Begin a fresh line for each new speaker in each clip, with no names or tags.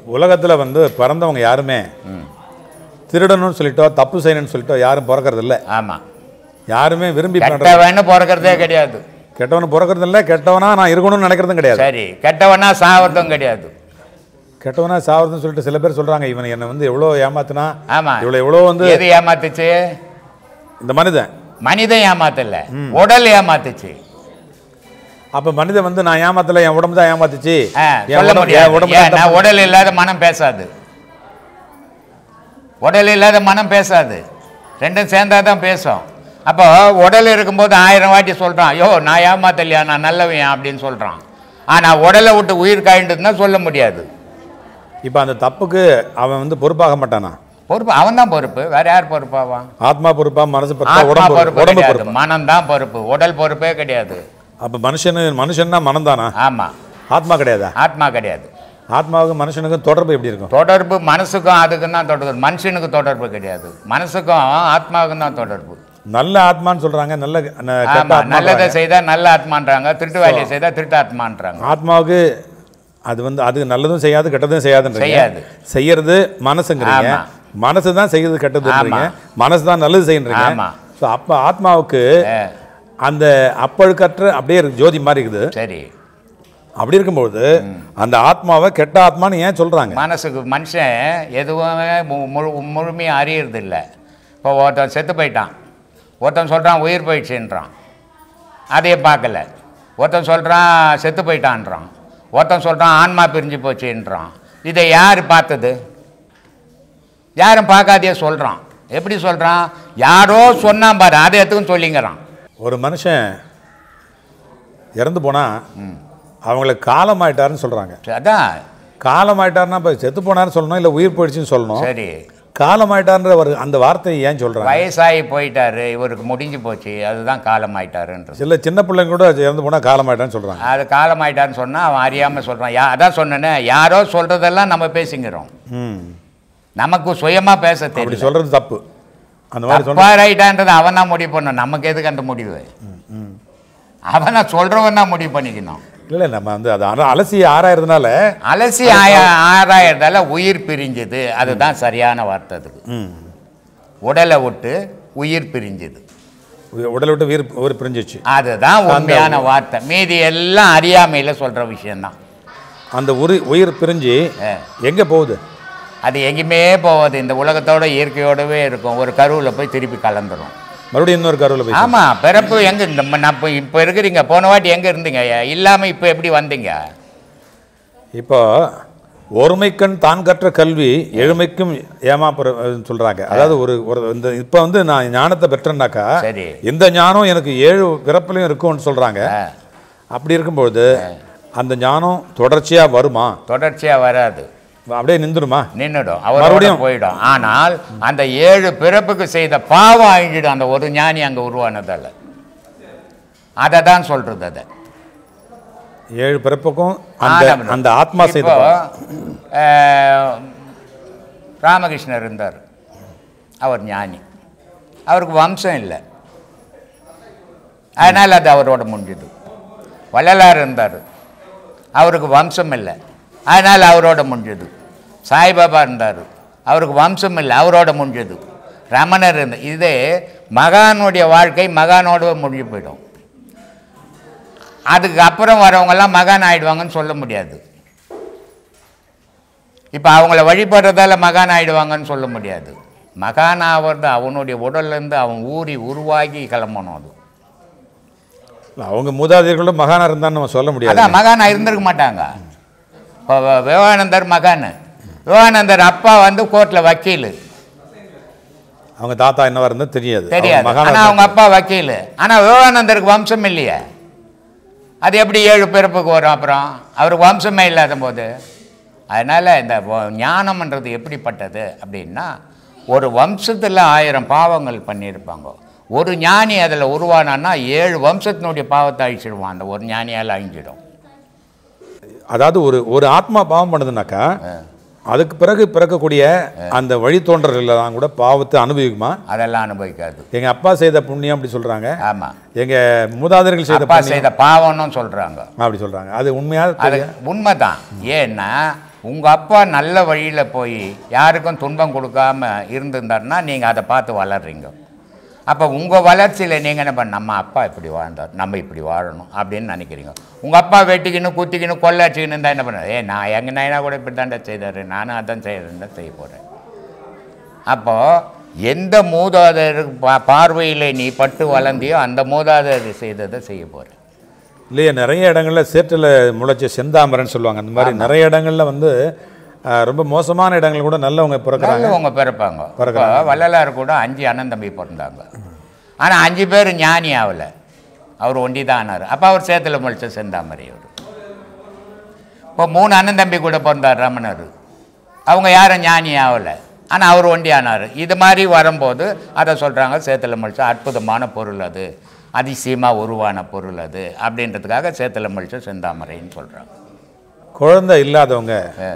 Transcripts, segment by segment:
உலகத்தில் வந்து பிறந்தவங்க யாருமே திருடணும்னு சொல்லிட்டோ தப்பு செய்யணும்னு சொல்லிட்டோ யாரும் பிறக்கறது இல்லை
ஆமாம்
யாருமே விரும்பி பண்ணுறது
கெட்டவன்னு பிறக்கிறதே கிடையாது
கெட்டவனு பிறக்கறது இல்லை கெட்டவனா நான் இருக்கணும்னு நினைக்கிறதும் கிடையாது
சரி கெட்டவனா சாவறதும் கிடையாது
கெட்டவனா சாவறதுன்னு சொல்லிட்டு சில பேர் சொல்றாங்க இவன் என்னை வந்து எவ்வளோ ஏமாத்துனா
ஆமா
இவ்வளோ எவ்வளோ வந்து
எது ஏமாத்துச்சு
இந்த மனிதன்
மனிதன் ஏமாத்தல உடல் ஏமாத்துச்சு
அப்ப மனிதன் வந்து நான் ஏமாத்தல என் உடம்பு தான் ஏமாத்துச்சு
ஆ,
என்
சொல்ல
உடம்பு-
முடியாது
என் உடம்பு தான்
ஏன்னா
தப்பு.
உடல் இல்லாத மனம் பேசாது உடல் இல்லாத மனம் பேசாது ரெண்டும் சேர்ந்தா தான் பேசும் அப்போ உடல் இருக்கும்போது ஆயிரம் வாட்டி சொல்றான் ஐயோ நான் ஏமாத்தலையா நான் நல்லவன் அப்படின்னு சொல்றான் ஆனா உடலை விட்டு உயிர் காய்ந்ததுன்னா சொல்ல முடியாது
இப்ப அந்த தப்புக்கு அவன் வந்து பொறுப்பாக மாட்டானா
பொறுப்பு அவன் தான் பொறுப்பு வேற யார் பொறுப்பாவான்
ஆத்மா பொறுப்பா மனசு பொறுப்பா
ஆத்மா
உடம்பு
பொறுப்பு
உடம்பு
கிடையாது
பொறுப்பா
மனம் தான் பொறுப்பு உடல் பொறுப்பே கிடையாது
அப்ப மனுஷனு மனுஷன்னா மனம் தானா
ஆமா
ஆத்மா கிடையாதா
ஆத்மா கிடையாது
ஆத்மாவுக்கும் மனுஷனுக்கும் தொடர்பு எப்படி இருக்கும்
தொடர்பு மனசுக்கும் அதுக்கும் தான் தொடர்பு மனுஷனுக்கு தொடர்பு கிடையாது மனசுக்கும் ஆத்மாவுக்கும் தான் தொடர்பு
நல்ல ஆத்மான்னு சொல்றாங்க நல்ல ந- கெட்ட
ஆமா
ஆத்மா
நல்லதை செய்தா நல்ல ஆத்மான்றாங்க திருட்டு வேலையை செய்தா திருட்டு ஆத்மான்றாங்க
ஆத்மாவுக்கு அது வந்து அது நல்லதும் செய்யாது கெட்டதும் செய்யாதுன்றீங்க
செய்யாது.
செய்யறது மனசுங்கிறீங்க
ஆமா.
மனசு தான் செய்யறது கெட்டதுன்றீங்க மனசு தான் நல்லது செய்யறீங்க
ஆமா.
ஸோ அப்போ ஆத்மாவுக்கு
ஆ,
அந்த அப்பழுக்கற்ற அப்படியே இருக்கு ஜோதி மாதிரி இருக்குது
சரி
அப்படி இருக்கும்போது அந்த ஆத்மாவை கெட்ட ஆத்மான்னு ஏன் சொல்றாங்க
மனசுக்கு மனுஷன் எதுவுமே மு- முழு முழுமையாக அறியறது இல்லை இப்போ ஒருத்தன் செத்து போயிட்டான் ஒருத்தன் சொல்கிறான் உயிர் போயிடுச்சுன்றான் அதையே பார்க்கல ஒருத்தன் சொல்கிறான் செத்து போயிட்டான்றான் ஒருத்தன் சொல்கிறான் ஆன்மா பிரிஞ்சு போச்சுன்றான் இதை யார் பார்த்தது யாரும் பார்க்காதையே சொல்கிறான் எப்படி சொல்கிறான் யாரோ சொன்னான் பாரு அதை எத்துக்கும் சொல்லிங்கிறான்
ஒரு மனுஷன் இறந்து போனா அவங்களுக்கு காலமாயிட்டாருன்னு சொல்றாங்க
அதான்
காலமாயிட்டாருன்னா இப்போ செத்து போனாருன்னு சொல்லணும் இல்லை உயிர் போயிடுச்சுன்னு சொல்லணும்
சரி
காலமாயிட்டார்ன்ற ஒரு அந்த வார்த்தையை ஏன் சொல்றாங்க
வயசாகி போயிட்டாரு இவருக்கு முடிஞ்சு போச்சு அதுதான் காலமாயிட்டாருன்றது
சில சின்ன பிள்ளைங்க கூட இறந்து போனா காலமாயிட்டான்னு சொல்றாங்க
அது காலமாயிட்டான்னு சொன்னா அவன் அறியாமல் சொல்றான் யா அதான் சொன்னேனே யாரோ சொல்றதெல்லாம் நம்ம பேசிக்கிறோம்
ம்
நமக்கு சுயமா பேச
அப்படி
தெரியல
சொல்றது தப்பு அந்த மாதிரி சொல்ற
தப்பா ரைட்டான்றது அவன் தான் முடிவு பண்ணணும் நமக்கு எதுக்கு அந்த முடிவு அவன் தான் சொல்றவன் தான் முடிவு பண்ணிக்கணும்
இல்லை நம்ம வந்து அதை அல- அலசி ஆராயறதுனால
அலசி ஆயா ஆராயறதால உயிர் பிரிஞ்சுது அதுதான் சரியான வார்த்தை அதுக்கு
ம்
உடலை விட்டு உயிர் பிரிஞ்சுது
உ- உடலை விட்டு உயிர் உயிர் பிரிஞ்சிச்சு
அதுதான் உண்மையான வார்த்தை மீதி எல்லாம் அறியாமையில சொல்ற விஷயம்தான்
அந்த உரி உயிர் பிரிஞ்சு
ஆ.
எங்க போகுது
அது எங்கேயுமே போகாது இந்த உலகத்தோட இயற்கையோடவே இருக்கும் ஒரு கருவில் போய் திருப்பி கலந்துரும்
மறுபடியும் இன்னொரு கருவில் போய்
ஆமா பிறப்பு எங்க இந்த ம- நான் இப்போ இப்போ இருக்கிறீங்க போன வாட்டி எங்க இருந்தீங்க இல்லாம இப்போ எப்படி வந்தீங்க
இப்போ ஒருமைக்கண் தான் கற்ற கல்வி எழுமைக்கும் ஏமாப்புற சொல்றாங்க அதாவது ஒரு ஒரு இந்த இப்போ வந்து நான் ஞானத்தை பெற்றேன்னாக்கா
சரி.
இந்த ஞானம் எனக்கு ஏழு பிறப்புலையும் இருக்கும்னு சொல்றாங்க
ஆ,
அப்படி இருக்கும்போது அந்த ஞானம் தொடர்ச்சியா வருமா
தொடர்ச்சியா வராது
அப்படியே நின்றுடுமா
நின்றுடும் அவரோட
மறுபடியும்?
போயிடும் ஆனால் அந்த ஏழு பிறப்புக்கு செய்த பாவம் அழிஞ்சிடும் அந்த ஒரு ஞானி அங்க உருவானதால அதை தான் சொல்றது அதை
ஏழு பிறப்புக்கும் அந்த
ஆனவன்.
அந்த ஆத்மா செய்த
இப்போ,
பாவம்.
அஹ், ராமகிருஷ்ணர் இருந்தார் அவர் ஞானி அவருக்கு வம்சம் இல்லை அதனால் அது அவரோட முடிஞ்சுது வள்ளலார் இருந்தார் அவருக்கு வம்சம் இல்லை அதனால் அவரோட முடிஞ்சது சாய்பாபா இருந்தார் அவருக்கு வம்சம் இல்லை அவரோட முடிஞ்சது ரமணர் இருந்த இது மகானுடைய வாழ்க்கை மகானோட முடிஞ்சு போயிடும் அதுக்கு அப்புறம் வரவங்கெல்லாம் மகான் ஆயிடுவாங்கன்னு சொல்ல முடியாது இப்போ அவங்கள வழிபடுறதால மகான் ஆயிடுவாங்கன்னு சொல்ல முடியாது மகான் ஆகிறது அவனுடைய உடல்லேருந்து அவன் ஊறி உருவாகி கிளம்பணும் அது
அவங்க மூதாதையர்களோட மகானா இருந்தான்னு நம்ம சொல்ல முடியாது
அதான் மகானா இருந்திருக்க மாட்டாங்க இப்போ வி- விவேகானந்தர் மகான் விவேகானந்தர் அப்பா வந்து கோர்ட்டில் வக்கீல்
அவங்க தாத்தா என்னவா இருந்தா தெரியாது
தெரியாது
அவங்க மகானா
ஆனால் அவங்க அப்பா வக்கீல் ஆனால் விவேகானந்தருக்கு வம்சம் இல்லையே அது எப்படி ஏழு பிறப்புக்கு வரும் அப்புறம் அவருக்கு வம்சமே இல்லாத போது அதனால் இந்த வ- ஞானம்ன்றது எப்படிப்பட்டது அப்படின்னா ஒரு வம்சத்தில் ஆயிரம் பாவங்கள் பண்ணியிருப்பாங்க ஒரு ஞானி அதில் உருவானான்னா ஏழு வம்சத்தினுடைய பாவத்தை அழிச்சிடுவான் அந்த ஒரு ஞானியால் அழிஞ்சிடும்
அதாவது ஒரு ஒரு ஆத்மா பாவம் பண்ணுதுனாக்கா அதுக்கு பிறகு பிறக்கக்கூடிய அந்த வழித்தோன்றலாம் கூட பாவத்தை அனுபவிக்குமா
அதெல்லாம் அனுபவிக்காது
எங்க அப்பா செய்த புண்ணியம் அப்படி சொல்றாங்க
ஆமாம்
எங்க மூதாதையர்கள் செய்த
அப்பா
புண்ணியம்
செய்த பாவம்னு சொல்கிறாங்க
அப்படி சொல்றாங்க அது உண்மையா
அது உண்மைதான் ஏன்னா உங்கள் அப்பா நல்ல வழியில் போய் யாருக்கும் துன்பம் கொடுக்காம இருந்திருந்தாருன்னா நீங்கள் அதை பார்த்து வளர்றீங்க அப்போ உங்கள் வளர்ச்சியில் நீங்கள் என்ன பண்ண நம்ம அப்பா இப்படி வாழ்ந்தார் நம்ம இப்படி வாழணும் அப்படின்னு நினைக்கிறீங்க உங்கள் அப்பா வெட்டிக்கின்னு குத்திக்கின்னு கொள்ளாச்சிக்கின்னு இருந்தால் என்ன பண்ண ஏ நான் எங்கள் நைனா கூட இப்படி தாண்டா செய்தார் நானும் அதான் செய்கிறேன் தான் செய்ய போகிறேன் அப்போது எந்த மூதாதையர் பா பார்வையில் நீ பட்டு வளர்ந்தியோ அந்த மூதாதையர் செய்ததை செய்ய போகிற
இல்லையா நிறைய இடங்கள்ல சேற்றில் முளைச்ச செந்தாமரைன்னு சொல்லுவாங்க அந்த மாதிரி நிறைய இடங்கள்ல வந்து ஆஹ், ரொம்ப மோசமான இடங்கள் கூட நல்லவங்க பிறக்கிறாங்க
நல்லவங்க பிறப்பாங்க இப்போ வள்ளலார் கூட அஞ்சு அண்ணன் தம்பி பிறந்தாங்க ஆனால் அஞ்சு பேர் ஞானி ஆகலை அவர் ஒண்டி தான் ஆனார் அப்போ அவர் சேத்துல முளைச்ச செந்தாமரை அவர் இப்போ மூணு அண்ணன் தம்பி கூட பிறந்தார் ரமணர் அவங்க யாரும் ஞானி ஆகலை ஆனால் அவர் ஒண்டி ஆனார் இது மாதிரி வரும்போது அதை சொல்கிறாங்க சேத்துல முளைச்ச அற்புதமான பொருள் அது அதிசயமாக உருவான பொருள் அது அப்படின்றதுக்காக சேத்துல முளைச்ச செந்தாமரைன்னு சொல்கிறாங்க
குழந்தை இல்லாதவங்க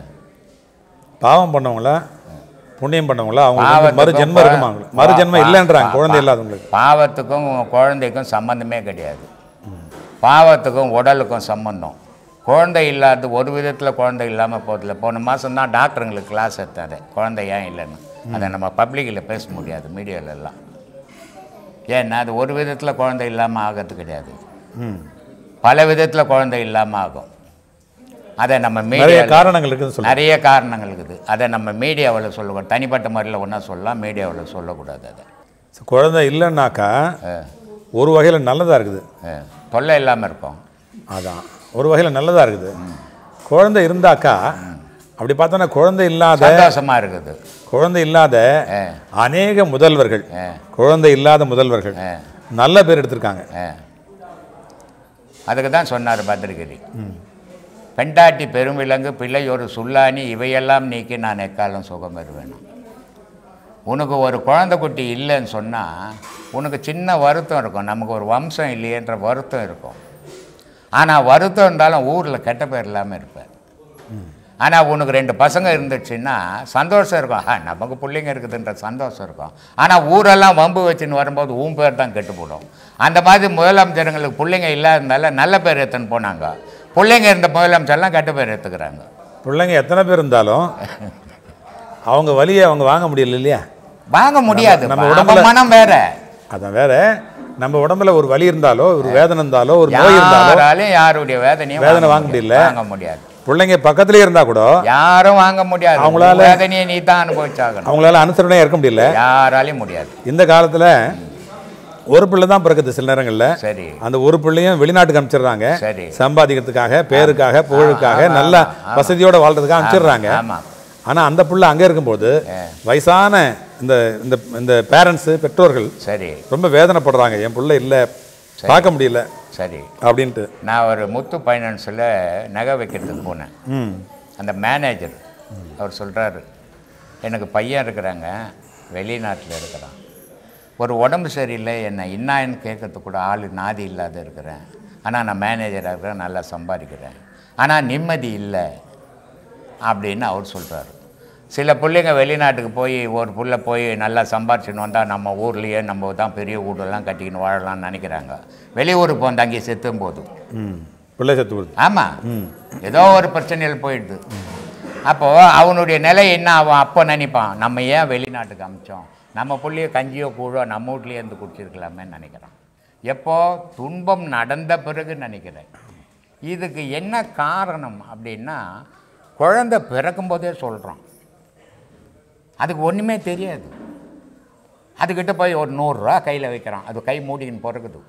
பாவம் பண்ணவங்களா புண்ணியம் பண்ணவங்களா அவங்க
பாவத்துக்கும்
மறு ஜென்மம் இருக்குமா அவங்களுக்கு மறு ஜென்மம்
பா-
இல்லைன்றாங்க
பா-
குழந்தை
பா-
இல்லாதவங்களுக்கு
பாவத்துக்கும் குழந்தைக்கும் சம்பந்தமே கிடையாது பாவத்துக்கும் உடலுக்கும் சம்பந்தம் குழந்தை இல்லாத ஒரு விதத்தில் குழந்தை இல்லாமல் போதில்ல போன மாதம் தான் டாக்டருங்களுக்கு கிளாஸ் எடுத்தாரு குழந்தை ஏன் இல்லைன்னு அதை நம்ம பப்ளிக்கில் பேச முடியாது மீடியால எல்லாம் ஏன்னா அது ஒரு விதத்தில் குழந்தை இல்லாமல் ஆகிறது கிடையாது
ம்
பல விதத்தில் குழந்தை இல்லாமல் ஆகும் அதை நம்ம
நிறைய
மீடியா
காரணங்கள் இருக்குன்னு சொல்லுவாங்க
நிறைய காரணங்கள் இருக்குது அதை நம்ம மீடியாவில் சொல்லக்கூடாது தனிப்பட்ட முறையில் ஒன்றா சொல்லலாம் மீடியாவில் சொல்லக்கூடாது அதை
குழந்தை இல்லைன்னாக்கா
ஆ,
ஒரு வகையில் நல்லதாக இருக்குது
ஆ. தொல்லை இல்லாமல் இருக்கும்
அதான் ஒரு வகையில் நல்லதாக இருக்குது குழந்தை இருந்தாக்கா அப்படி பார்த்தோன்னா குழந்தை இல்லாத
சந்தோஷமாக இருக்குது
குழந்தை இல்லாத
ஆ.
அநேக முதல்வர்கள்
ஆ.
குழந்தை இல்லாத முதல்வர்கள்
ஆ.
நல்ல பேர் எடுத்திருக்காங்க
ஆ. அதுக்கு தான் சொன்னார் பத்திரிகிரி பெண்டாட்டி பெருவிலங்கு பிள்ளை ஒரு சுல்லானி இவையெல்லாம் நீக்கி நான் எக்காலம் சுகம் பெறுவேணும் உனக்கு ஒரு குழந்தை குட்டி இல்லைன்னு சொன்னால் உனக்கு சின்ன வருத்தம் இருக்கும் நமக்கு ஒரு வம்சம் இல்லையேன்ற வருத்தம் இருக்கும் ஆனால் வருத்தம் இருந்தாலும் ஊரில் கெட்ட பேர் இல்லாமல் இருப்பேன் ஆனால் உனக்கு ரெண்டு பசங்க இருந்துச்சுன்னா சந்தோஷம் இருக்கும் ஆ நமக்கு பிள்ளைங்க இருக்குதுன்ற சந்தோஷம் இருக்கும் ஆனால் ஊரெல்லாம் வம்பு வச்சுன்னு வரும்போது உன் பேர் தான் கெட்டு போடும் அந்த மாதிரி முதலமைச்சருங்களுக்கு பிள்ளைங்க இல்லாதனால நல்ல பேர் எடுத்துன்னு போனாங்க பிள்ளைங்க இருந்த முதலமைச்சர்லாம் கெட்ட பேர் எடுத்துக்கிறாங்க
பிள்ளைங்க எத்தனை பேர் இருந்தாலும் அவங்க வலியை அவங்க வாங்க முடியல இல்லையா
வாங்க முடியாது
நம்ம
நம்ம
உடம்புல-
மனம் வேற
அதான் வேற நம்ம உடம்புல ஒரு வலி இருந்தாலோ ஒரு வேதனை இருந்தாலோ ஒரு நோய் இருந்தாலோ
யாராலையும் யாருடைய வேதனையும்
வேதனை வாங்க முடியல.
வாங்க முடியாது
பிள்ளைங்க பக்கத்துலயே இருந்தா கூட
யாரும் வாங்க முடியாது
அவங்களால-
உன் வேதனையை நீ தான் அனுபவிச்சாகணும்
அவங்களால அனுசரணையா இருக்க முடியல
யாராலையும் முடியாது
இந்த காலத்துல ஒரு பிள்ளை தான் பிறக்குது சில நேரங்கள்ல
சரி
அந்த ஒரு பிள்ளையும் வெளிநாட்டுக்கு அனுப்பிச்சிடுறாங்க
சரி
சம்பாதிக்கிறதுக்காக பேருக்காக புகழுக்காக நல்ல வசதியோட வாழ்றதுக்காக அனுப்பிச்சிடுறாங்க
ஆமா
ஆனா அந்த புள்ள அங்க இருக்கும்போது வயசான இந்த இந்த இந்த பேரண்ட்ஸ் பெற்றோர்கள்
சரி
ரொம்ப வேதனைப்படுறாங்க என் புள்ள இல்ல பார்க்க முடியல
சரி
அப்படின்ட்டு
நான் ஒரு முத்து ஃபைனான்ஸில் நகை வைக்கிறதுக்கு போனேன்
ம்
அந்த மேனேஜர் அவர் சொல்கிறாரு எனக்கு பையன் இருக்கிறாங்க வெளிநாட்டில் இருக்கிறான் ஒரு உடம்பு சரியில்லை என்ன இன்னான்னு கேட்கறதுக்கு கூட ஆள் நாதி இல்லாத இருக்கிறேன் ஆனால் நான் மேனேஜராக இருக்கிறேன் நல்லா சம்பாதிக்கிறேன் ஆனால் நிம்மதி இல்லை அப்படின்னு அவர் சொல்கிறாரு சில பிள்ளைங்க வெளிநாட்டுக்கு போய் ஒரு புள்ள போய் நல்லா சம்பாரிச்சுன்னு வந்தால் நம்ம ஊர்லேயே நம்ம தான் பெரிய வீடெல்லாம் கட்டிக்கின்னு வாழலாம்னு நினைக்கிறாங்க வெளியூருக்கு போந்து அங்கே செத்தும் போது
ம் பிள்ளை செத்து போகுது
ஆமாம் ஏதோ ஒரு பிரச்சனையில் போயிடுது அப்போது அவனுடைய நிலை என்ன அவன் அப்போ நினைப்பான் நம்ம ஏன் வெளிநாட்டுக்கு அமிச்சோம் நம்ம புள்ளைய கஞ்சியோ கூழோ நம்ம வீட்லேயே இருந்து குடிச்சிருக்கலாமேன்னு நினைக்கிறான் எப்போ துன்பம் நடந்த பிறகு நினைக்கிறேன் இதுக்கு என்ன காரணம் அப்படின்னா குழந்தை பிறக்கும்போதே சொல்கிறான் அதுக்கு ஒன்றுமே தெரியாது அதுக்கிட்ட போய் ஒரு நூறுரூவா கையில் வைக்கிறான் அது கை மூடிக்கின்னு பிறகுது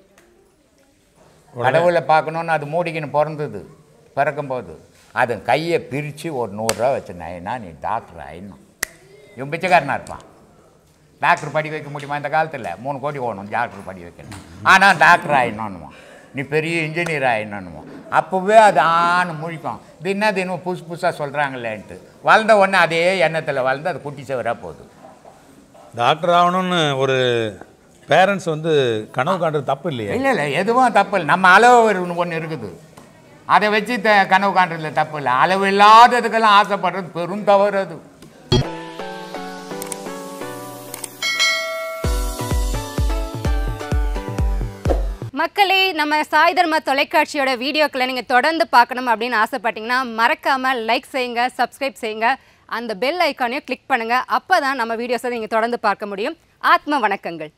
கடவுளை பார்க்கணுன்னு அது மூடிக்கின்னு பிறந்தது பிறக்கும்போது அது கையை பிரித்து ஒரு நூறுரூவா வச்சு நைனா நீ டாக்டர் ஆயிடணும் இவன் பிச்சைக்காரனாக இருப்பான் டாக்டர் படி வைக்க முடியுமா இந்த காலத்தில் மூணு கோடி ஓணும் டாக்டர் படி வைக்கணும் ஆனால் டாக்டர் ஆயிடணும்னுவான் நீ பெரிய இன்ஜினியர் ஆயிடணும்னுவான் அப்போவே அது ஆன்னு முழிக்கும் இது என்னது இன்னும் புதுசு புதுசாக சொல்கிறாங்களேன்ட்டு வளர்ந்த உடனே அதே எண்ணத்தில் வளர்ந்து அது குட்டி சவராக போகுது
டாக்டர் ஆகணும்னு ஒரு பேரண்ட்ஸ் வந்து கனவு காண்றது தப்பு இல்லையே
இல்லை இல்லை எதுவும் தப்பு இல்லை நம்ம அளவு ஒன்று இருக்குது அதை வச்சு த கனவு காண்றதுல தப்பு இல்லை அளவு இல்லாததுக்கெல்லாம் ஆசைப்படுறது பெரும் தவறு அது
மக்களே நம்ம சாய் தர்மா தொலைக்காட்சியோட வீடியோக்களை நீங்கள் தொடர்ந்து பார்க்கணும் அப்படின்னு ஆசைப்பட்டீங்கன்னா மறக்காமல் லைக் செய்யுங்க சப்ஸ்கிரைப் செய்யுங்க அந்த பெல் ஐக்கானையும் கிளிக் பண்ணுங்கள் அப்போ தான் நம்ம வீடியோஸை நீங்கள் தொடர்ந்து பார்க்க முடியும் ஆத்ம வணக்கங்கள்